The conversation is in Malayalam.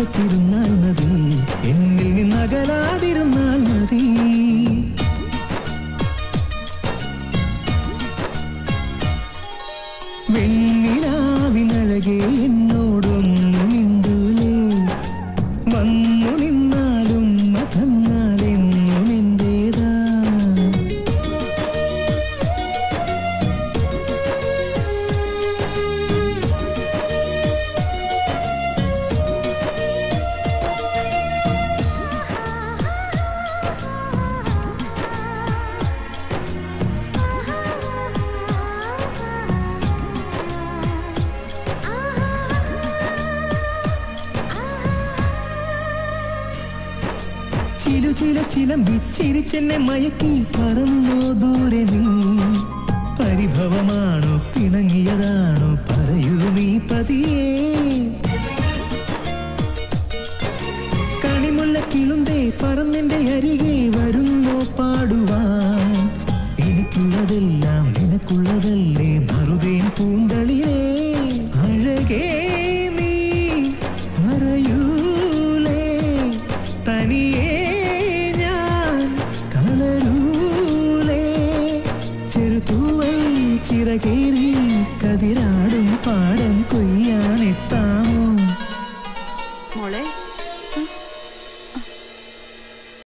അടുത്തിരുന്നാൽ മതി എന്നിൽ നിന്നകലാതിരുന്നാൽ മതി വെണ്ണിലാവിനഴകെ എന്നോടൊന്നു മിണ്ടൂലേ വന്നു നിന്നാലും തന്നാലെന്നും എന്റേതാ ചിലു ചില ചിലമ്പി ചിരിച്ചെന്നെ മയക്കി പറന്നോ ദൂരെ നീ പരിഭവമാണോ പിണങ്ങിയതാണോ പറയൂ നീ പതിയേ കണിമുല്ല കിളുന്തേ പറന്നെന്റെ അരികെ വരുന്നോ പാടുവാൻ എനിക്കുള്ളതെല്ലാം നിനക്കുള്ളതല്ലേ നറുതേൻ പൂന്തളിയേ അഴകേ നീ അറിയൂലേ തനിയേ ഞാൻ കളരൂലേ ചെറുതൂവൽ ചിറകേറി കതിരാടും പാടം കൊയ്യാനെത്താമോ മോളെ